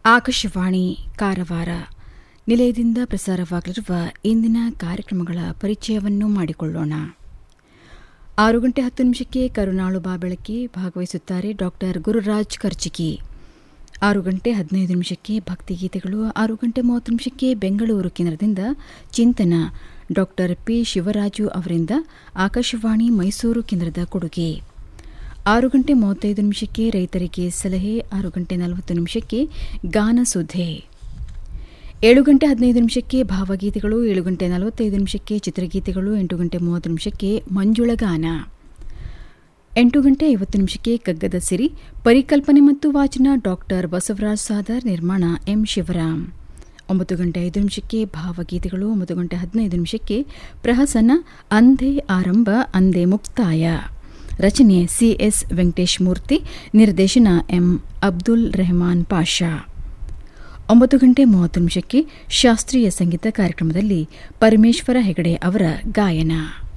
ಆಕಾಶವಾಣಿ ಕಾರವಾರ ನಿಲಯದಿಂದ ಪ್ರಸಾರವಾಗಲಿರುವ ಇಂದಿನ ಕಾರ್ಯಕ್ರಮಗಳ ಪರಿಚಯವನ್ನು ಮಾಡಿಕೊಳ್ಳೋಣ ಆರು ಗಂಟೆ ಹತ್ತು ನಿಮಿಷಕ್ಕೆ ಕರುನಾಳು ಬಾಬೆಳಕಿ ಭಾಗವಹಿಸುತ್ತಾರೆ ಡಾಕ್ಟರ್ ಗುರುರಾಜ್ ಕರ್ಚಿಗಿ ಆರು ಗಂಟೆ ಹದಿನೈದು ನಿಮಿಷಕ್ಕೆ ಭಕ್ತಿಗೀತೆಗಳು ಆರು ಗಂಟೆ ಮೂವತ್ತು ನಿಮಿಷಕ್ಕೆ ಬೆಂಗಳೂರು ಕೇಂದ್ರದಿಂದ ಚಿಂತನ ಡಾಕ್ಟರ್ ಪಿ ಶಿವರಾಜು ಅವರಿಂದ ಆಕಾಶವಾಣಿ ಮೈಸೂರು ಕೇಂದ್ರದ ಕೊಡುಗೆ ಆರು ಗಂಟೆ ಮೂವತ್ತೈದು ನಿಮಿಷಕ್ಕೆ ರೈತರಿಗೆ ಸಲಹೆ ಆರು ಗಂಟೆ ನಲವತ್ತು ನಿಮಿಷಕ್ಕೆ ಗಾನಸುಧೆ ಏಳು ಗಂಟೆ ಹದಿನೈದು ನಿಮಿಷಕ್ಕೆ ಭಾವಗೀತೆಗಳು ಏಳು ಗಂಟೆ ನಲವತ್ತೈದು ನಿಮಿಷಕ್ಕೆ ಚಿತ್ರಗೀತೆಗಳು ಎಂಟು ಗಂಟೆ ಮೂವತ್ತು ನಿಮಿಷಕ್ಕೆ ಮಂಜುಳಗಾನ ಎಂಟು ಗಂಟೆ ಐವತ್ತು ನಿಮಿಷಕ್ಕೆ ಕಗ್ಗದ ಸಿರಿ ಪರಿಕಲ್ಪನೆ ಮತ್ತು ವಾಚನ ಡಾಕ್ಟರ್ ಬಸವರಾಜ್ ಸಾದರ್ ನಿರ್ಮಾಣ ಎಂ ಶಿವರಾಮ್ ಒಂಬತ್ತು ಗಂಟೆ ಐದು ನಿಮಿಷಕ್ಕೆ ಭಾವಗೀತೆಗಳು ಒಂಬತ್ತು ಗಂಟೆ ಹದಿನೈದು ನಿಮಿಷಕ್ಕೆ ಪ್ರಹಸನ ಅಂದೇ ಆರಂಭ ಅಂದೇ ಮುಕ್ತಾಯ ರಚನೆ ಸಿಎಸ್ ವೆಂಕಟೇಶ್ ಮೂರ್ತಿ ನಿರ್ದೇಶನ ಎಂ ಅಬ್ದುಲ್ ರೆಹಮಾನ್ ಪಾಷಾ ಒಂಬತ್ತು ಗಂಟೆ ಮೂವತ್ತು ನಿಮಿಷಕ್ಕೆ ಶಾಸ್ತ್ರೀಯ ಸಂಗೀತ ಕಾರ್ಯಕ್ರಮದಲ್ಲಿ ಪರಮೇಶ್ವರ ಹೆಗಡೆ ಅವರ ಗಾಯನ